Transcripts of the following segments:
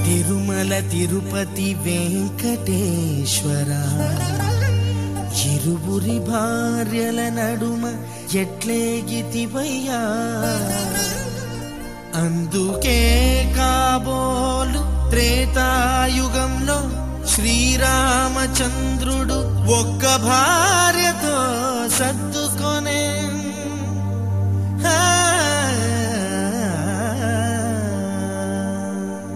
తిరుమల తిరుపతి వెంకటేశ్వర ఇరువురి భార్యల నడుమ ఎట్లేగితివయ్యా అందుకే కాబోలు త్రేతాయుగంలో శ్రీరామచంద్రుడు ఒక్క భార్యతో సర్దుకొనే ఆ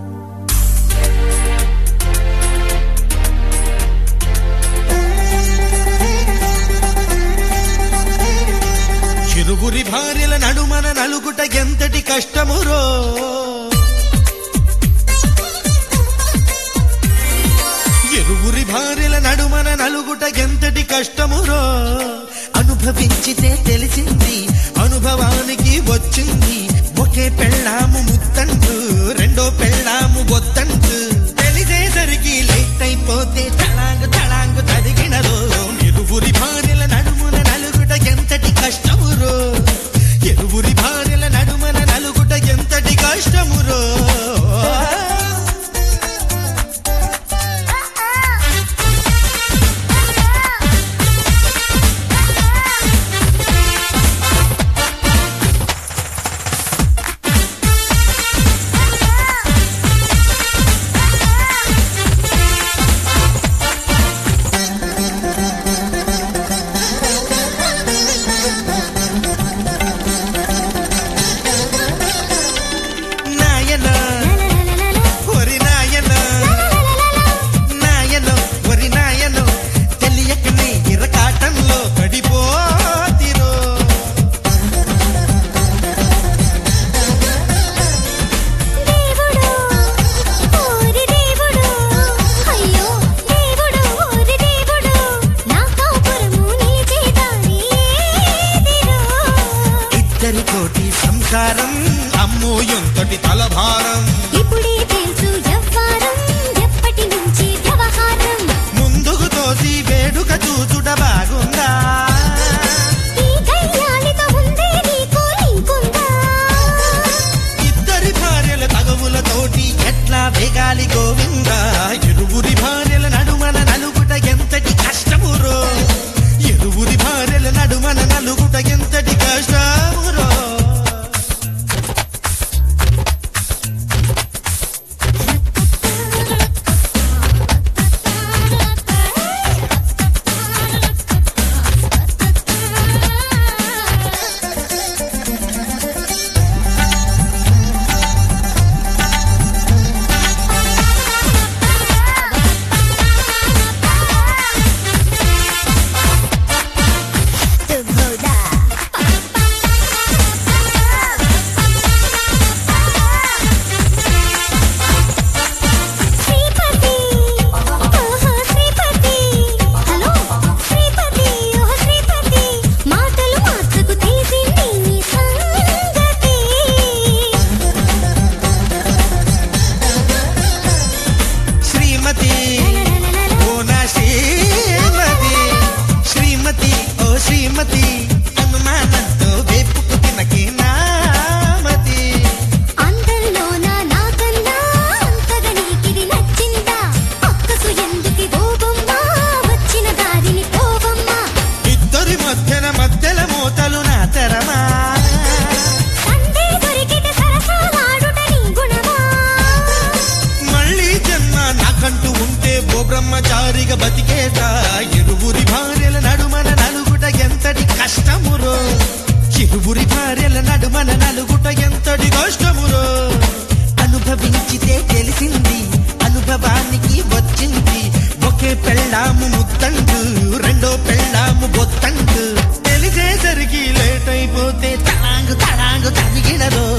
చిరుగురి భార్యల నడుమన నలుగుట ఎంతటి కష్టమురో ఎరువురి భార్యల నడుమన నలుగుట ఎంతటి కష్టమురో అనుభవించితే తెలిసింది అనుభవానికి వచ్చింది ఒకే పెళ్ళాము ముత్తంటు రెండో పెళ్ళాము బొత్తంటు తెలిసేసరికి లేట్ అయిపోతే తళాంగు తళాంగు తదిగినదో ఎరువురి భార్యల నడుమున నలుగుట ఎంతటి కష్టమురో ఎరువురి భార్యల నడుమన నలుగుట ఎంతటి కష్టమురో నాయన ఒరి నాయన నాయన ఒరి నాయన తెలియకనే ఇరకాటంలో పడిపోతిరో దేవుడు ఓరి దేవుడు అయ్యో దేవుడు ఓరి దేవుడు నా కాపురము నిలిచేదాని ఏదిరో ఇద్దరి కోటి సంసారం అమ్మో ఎంతటి తలభారం ఇప్పుడే తెలుసు ఎవ్వారం ఎప్పటి నుంచి వ్యవహారం ముందుకు తోసి వేడుక చూచుట బాగుందా ఈ కళ్యాణిత ఉందే నీకు లింకుందా ఇద్దరి భార్యల తగవులతోటి ఎట్లా వేగాలి గోవిందా ఇరువురి భార్యల నడుమన నలుగుట ఎంతటి కష్టమురో ఇరువురి భార్యల నడుమన నలుగుట ఎంతటి కష్టమురో తుగోదా శ్రీపతి ఓహో శ్రీపతి హలో శ్రీపతి ఓహో శ్రీపతి మాటలు మార్చకు తెలిసింది నీ సంగతి శ్రీమతి ఓ నా శ్రీమతి శ్రీమతి ఓ శ్రీమతి అనుమానంతో వేపుకు తినకి నామతి అందరిలోన నాకన్నా అంతగా నీకిది నచ్చిందా పక్కసు ఎందుకి గోబమ్మ వచ్చిన దారిని పోవమ్మా ఇద్దరి మధ్యన మధ్యల మూతలు నా తెరమా సందే దొరికితే సరసాలాడుట నీ గుణమా మళ్ళీ జన్మ నాకంటూ ఉంటే ఓ బ్రహ్మచారిగా బతికేదా ఇరువురి భార్యల నడుమన నలుగుట ఎంతటి కష్టమురో ఇరువురి భార్యల నడుమన నలుగుట ఎంతటి కష్టమురో అనుభవించితే తెలిసింది అనుభవానికి వచ్చింది ఒకే పెళ్ళాము ముత్తండు రెండో పెళ్ళాము బొత్తండు తెలిసేసరికి లేట్ అయిపోతే తలాంగు తలాంగు తదిగినదో